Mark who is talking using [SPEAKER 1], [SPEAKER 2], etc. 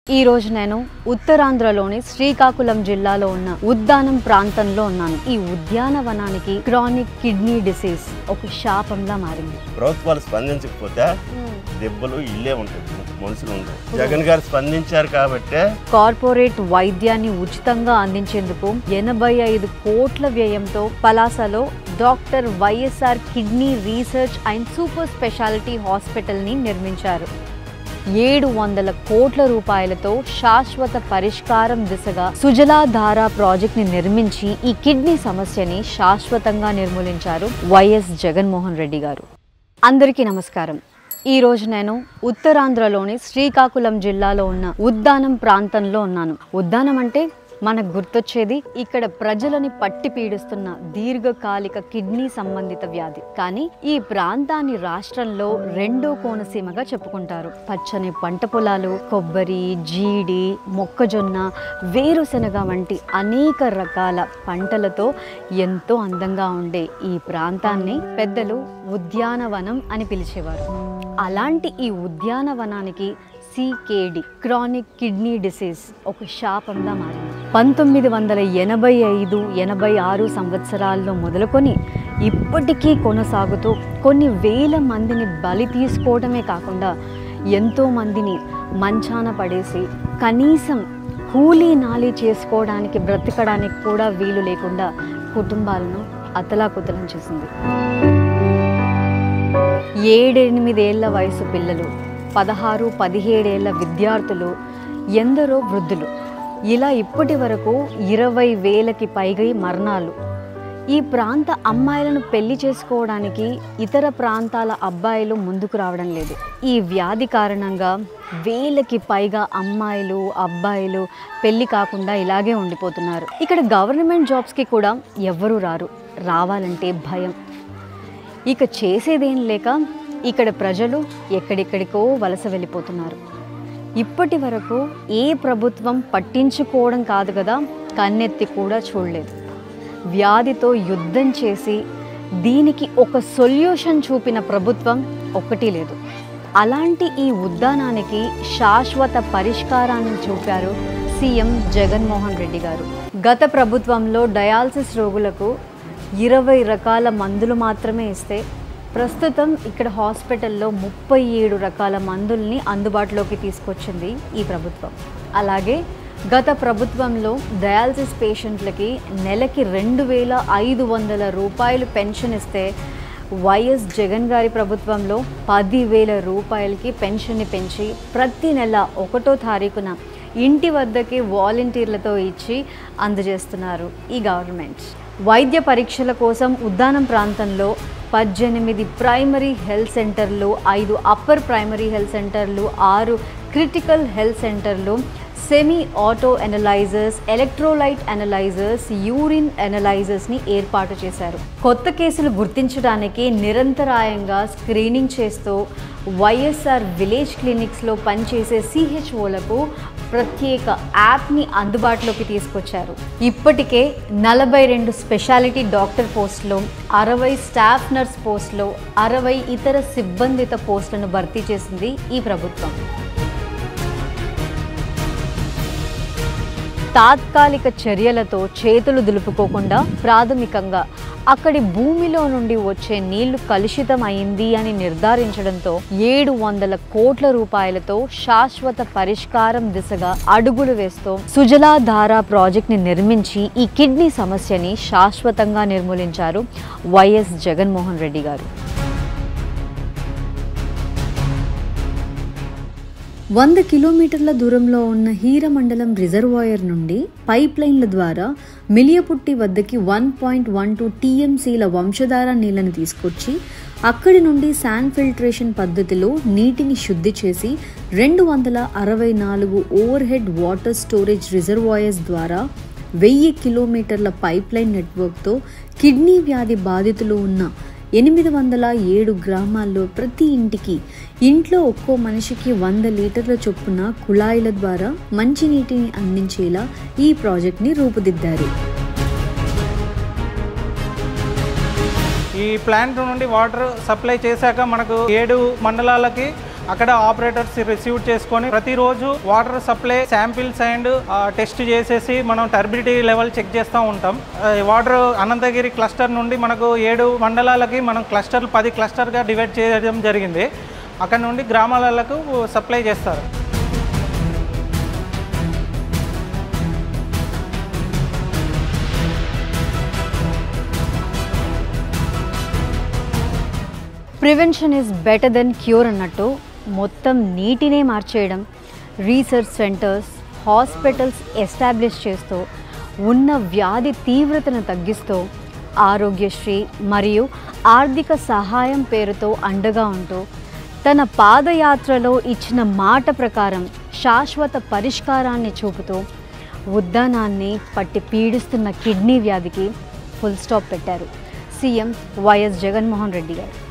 [SPEAKER 1] ఈ రోజు నేను ఉత్తరాంధ్రలోని శ్రీకాకుళం జిల్లాలో ఉన్న ఉద్దానం ప్రాంతంలో ఉన్నాను ఈ ఉద్యానవనానికి క్రానిక్ కిడ్నీ డిసీజ్ ఒక శాపంలా మారింది
[SPEAKER 2] ప్రభుత్వాలు స్పందించకపోతే దెబ్బలు ఇల్లే ఉంటాయి మనుషులు ఉండవు జగన్ గారు స్పందించారు కాబట్టే
[SPEAKER 1] కార్పొరేట్ వైద్యాన్ని ఉచితంగా అందించేందుకు ఎనభై ఐదు కోట్ల వ్యయంతో పలాసలో doctor YSR kidney research and super speciality హాస్పిటల్ని నిర్మించారు ఏడు వందల కోట్ల రూపాయలతో శాశ్వత పరిష్కారం దిశగా సుజలాధార ప్రాజెక్ట్ ని నిర్మించి ఈ కిడ్నీ సమస్యని శాశ్వతంగా నిర్మూలించారు వైఎస్ జగన్మోహన్ రెడ్డి గారు అందరికీ నమస్కారం ఈ రోజు నేను ఉత్తరాంధ్రలోని శ్రీకాకుళం జిల్లాలో ఉన్న ఉద్దానం ప్రాంతంలో ఉన్నాను ఉద్దానం అంటే మనకు గుర్తొచ్చేది ఇక్కడ ప్రజలని పట్టి పీడిస్తున్న దీర్ఘకాలిక కిడ్నీ సంబంధిత వ్యాధి కానీ ఈ ప్రాంతాన్ని రాష్ట్రంలో రెండో కోనసీమగా చెప్పుకుంటారు పచ్చని పంట పొలాలు కొబ్బరి జీడి మొక్కజొన్న వేరుశనగ వంటి అనేక రకాల పంటలతో ఎంతో అందంగా ఉండే ఈ ప్రాంతాన్ని పెద్దలు ఉద్యానవనం అని పిలిచేవారు అలాంటి ఈ ఉద్యానవనానికి సికేడి క్రానిక్ కిడ్నీ డిసీజ్ ఒక శాపంగా మారింది పంతొమ్మిది వందల ఎనభై ఐదు ఎనభై ఆరు సంవత్సరాల్లో మొదలుకొని ఇప్పటికీ కొనసాగుతూ కొన్ని వేల మందిని బలి తీసుకోవడమే కాకుండా ఎంతో మందిని మంచాన పడేసి కనీసం కూలీ నాలి చేసుకోవడానికి బ్రతకడానికి కూడా వీలు లేకుండా కుటుంబాలను అతలాకుతలం చేసింది ఏడెనిమిదేళ్ల వయసు పిల్లలు పదహారు పదిహేడేళ్ల విద్యార్థులు ఎందరో వృద్ధులు ఇలా ఇప్పటి వరకు ఇరవై వేలకి పైగా మరణాలు ఈ ప్రాంత అమ్మాయిలను పెళ్లి చేసుకోవడానికి ఇతర ప్రాంతాల అబ్బాయిలు ముందుకు రావడం లేదు ఈ వ్యాధి కారణంగా వేలకి పైగా అమ్మాయిలు అబ్బాయిలు పెళ్లి కాకుండా ఇలాగే ఉండిపోతున్నారు ఇక్కడ గవర్నమెంట్ జాబ్స్కి కూడా ఎవ్వరూ రారు రావాలంటే భయం ఇక చేసేదేం లేక ఇక్కడ ప్రజలు ఎక్కడెక్కడికో వలస వెళ్ళిపోతున్నారు ఇప్పటి వరకు ఏ ప్రభుత్వం పట్టించుకోవడం కాదు కదా కన్నెత్తి కూడా చూడలేదు వ్యాధితో యుద్ధం చేసి దీనికి ఒక సొల్యూషన్ చూపిన ప్రభుత్వం ఒక్కటి లేదు అలాంటి ఈ ఉద్దానానికి శాశ్వత పరిష్కారాన్ని చూపారు సీఎం జగన్మోహన్ రెడ్డి గారు గత ప్రభుత్వంలో డయాలసిస్ రోగులకు ఇరవై రకాల మందులు మాత్రమే ఇస్తే ప్రస్తుతం ఇక్కడ హాస్పిటల్లో ముప్పై ఏడు రకాల మందుల్ని అందుబాటులోకి తీసుకొచ్చింది ఈ ప్రభుత్వం అలాగే గత ప్రభుత్వంలో డయాలసిస్ పేషెంట్లకి నెలకి రెండు వేల ఐదు వందల రూపాయలు పెన్షన్ ఇస్తే వైఎస్ జగన్ గారి ప్రభుత్వంలో పదివేల రూపాయలకి పెన్షన్ని పెంచి ప్రతి నెల ఒకటో తారీఖున ఇంటి వద్దకి వాలంటీర్లతో ఇచ్చి అందజేస్తున్నారు ఈ గవర్నమెంట్ వైద్య పరీక్షల కోసం ఉద్దానం ప్రాంతంలో పద్దెనిమిది ప్రైమరీ హెల్త్ సెంటర్లు ఐదు అప్పర్ ప్రైమరీ హెల్త్ సెంటర్లు ఆరు క్రిటికల్ హెల్త్ సెంటర్లు semi auto analysers electrolyte analysers urine అనలైజర్స్ని ఏర్పాటు చేశారు కొత్త కేసులు గుర్తించడానికి నిరంతరాయంగా స్క్రీనింగ్ చేస్తూ వైఎస్ఆర్ విలేజ్ క్లినిక్స్లో పనిచేసే సిహెచ్ఓలకు ప్రత్యేక యాప్ని అందుబాటులోకి తీసుకొచ్చారు ఇప్పటికే నలభై రెండు స్పెషాలిటీ డాక్టర్ పోస్టులు అరవై స్టాఫ్ నర్స్ పోస్టులు అరవై ఇతర సిబ్బందిత పోస్టులను భర్తీ చేసింది ఈ ప్రభుత్వం తాత్కాలిక చర్యలతో చేతులు దులుపుకోకుండా ప్రాథమికంగా అక్కడి భూమిలో నుండి వచ్చే నీళ్లు కలుషితం అయింది అని నిర్ధారించడంతో ఏడు వందల కోట్ల రూపాయలతో శాశ్వత పరిష్కారం దిశగా అడుగులు వేస్తూ సుజలాధార ప్రాజెక్ట్ ని నిర్మించి ఈ కిడ్నీ సమస్యని శాశ్వతంగా నిర్మూలించారు వైఎస్ జగన్మోహన్ రెడ్డి గారు వంద కిలోమీటర్ల దూరంలో ఉన్న హీరమండలం రిజర్వాయర్ నుండి పైప్ లైన్ల ద్వారా మిలియపుట్టి వద్దకి వన్ పాయింట్ వన్ టూ టీఎంసీల వంశధార నీళ్లను తీసుకొచ్చి అక్కడి నుండి శాండ్ ఫిల్టరేషన్ పద్ధతిలో నీటిని శుద్ధి చేసి రెండు వందల అరవై నాలుగు over head water storage reservoirs ద్వారా వెయ్యి కిలోమీటర్ల పైప్ లైన్ నెట్వర్క్తో కిడ్నీ వ్యాధి బాధితులు ఉన్న ఎనిమిది వందల ఏడు గ్రామాల్లో ప్రతి ఇంటికి ఇంట్లో ఒక్కో మనిషికి వంద లీటర్ల చొప్పున కుళాయిల ద్వారా మంచినీటిని అందించేలా ఈ ప్రాజెక్ట్ని రూపుదిద్దారు
[SPEAKER 3] ఈ ప్లాంట్ నుండి వాటర్ సప్లై చేశాక మనకు ఏడు మండలాలకి అక్కడ ఆపరేటర్స్ రిసీవ్ చేసుకొని ప్రతిరోజు water supply samples and test చేసేసి మనం టర్బిడిటీ లెవెల్ చెక్ చేస్తూ ఉంటాం ఆ, వాటర్ అనంతగిరి క్లస్టర్ నుండి మనకు ఏడు మండలాలకి మనం క్లస్టర్ పది క్లస్టర్గా డివైడ్ చేయడం జరిగింది అక్కడ నుండి గ్రామాలకు సప్లై చేస్తారు
[SPEAKER 1] prevention is better then cure అన్నట్టు మొత్తం నీటినే మార్చేయడం రీసెర్చ్ సెంటర్స్ హాస్పిటల్స్ ఎస్టాబ్లిష్ చేస్తూ ఉన్న వ్యాధి తీవ్రతను తగ్గిస్తూ ఆరోగ్యశ్రీ మరియు ఆర్థిక సహాయం పేరుతో అండగా ఉంటూ తన పాదయాత్రలో ఇచ్చిన మాట ప్రకారం శాశ్వత పరిష్కారాన్ని చూపుతూ ఉద్దానాన్ని పట్టి పీడిస్తున్న కిడ్నీ వ్యాధికి ఫుల్ స్టాప్ పెట్టారు సీఎం వైఎస్ జగన్మోహన్ రెడ్డి గారు